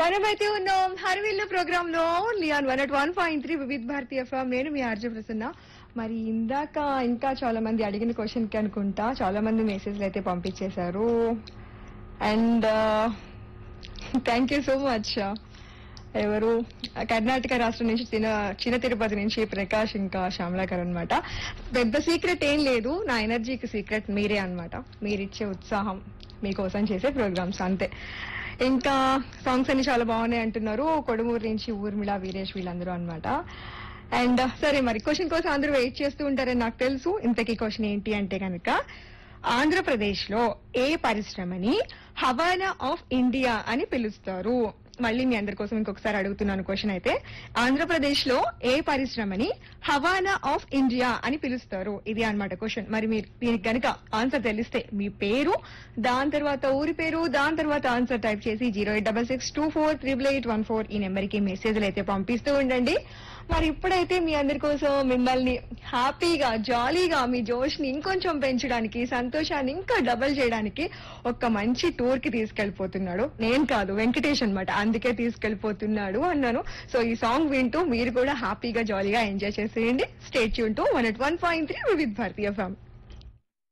మనమైతే ఉన్నాం హర్విల్లు ప్రోగ్రామ్ లో లియాన్ one oh one point three Vividh Bharati form నేను మీ ఆర్జే ప్రసన్న మరి ఇందాక ఇంకా చాలా మంది అడిగిన క్వశ్చన్ కి అనుకుంటా చాలా మంది మెసేజ్లు అయితే పంపించేశారు and thank you so much ఎవరు కర్ణాటక రాష్ట్రం నుంచి చిన్న చిన్న తిరుపతి నుంచి ప్రకాష్ ఇంకా శ్యామలాకర్ అన్నమాట పెద్ద సీక్రెట్ ఏం లేదు నా ఎనర్జీకి సీక్రెట్ మీరే అన్నమాట మీరిచ్చే ఉత్సాహం మీకోసం చేసే ప్రోగ్రామ్స్ అంతే ఇంకా సాంగ్స్ అన్ని చాలా బాగున్నాయి అంటున్నారు కొడుమూరు నుంచి ఊర్మిళ వీరేష్ వీళ్ళందరూ అన్నమాట అండ్ సరే మరి క్వశ్చన్ కోసం అందరూ వెయిట్ చేస్తూ ఉంటారని నాకు తెలుసు ఇంతకీ క్వశ్చన్ ఏంటి అంటే కనుక ఆంధ్రప్రదేశ్ లో ఏ పరిశ్రమని హవానా ఆఫ్ ఇండియా అని పిలుస్తారు మళ్ళీ మీ అందరి కోసం ఇంకొకసారి అడుగుతున్నాను క్వశ్చన్ అయితే ఆంధ్రప్రదేశ్ లో ఏ పరిశ్రమని హవానా ఆఫ్ ఇండియా అని పిలుస్తారు ఇది అన్నమాట క్వశ్చన్ మరి మీరు దీనికి గనుక ఆన్సర్ తెలిస్తే మీ పేరు దాని తర్వాత ఊరి పేరు దాని తర్వాత ఆన్సర్ టైప్ చేసి zero eight double six two four triple eight one four ఈ నెంబర్ కి మెసేజ్లు అయితే పంపిస్తూ ఉండండి మరి ఇప్పుడైతే మీ అందరి కోసం మిమ్మల్ని హ్యాపీగా జాలీగా మీ జోష్ ని ఇంకొంచెం పెంచడానికి సంతోషాన్ని ఇంకా డబల్ చేయడానికి ఒక మంచి టూర్ కి తీసుకెళ్లిపోతున్నాడు నేను కాదు వెంకటేష్ అన్నమాట అందుకే తీసుకెళ్లిపోతున్నాడు అన్నాను సో ఈ సాంగ్ వింటూ మీరు కూడా హ్యాపీగా జాలీగా ఎంజాయ్ చేసేయండి స్టేట్ యూన్ to one at one point three with Bharatiya ఫ్యామ్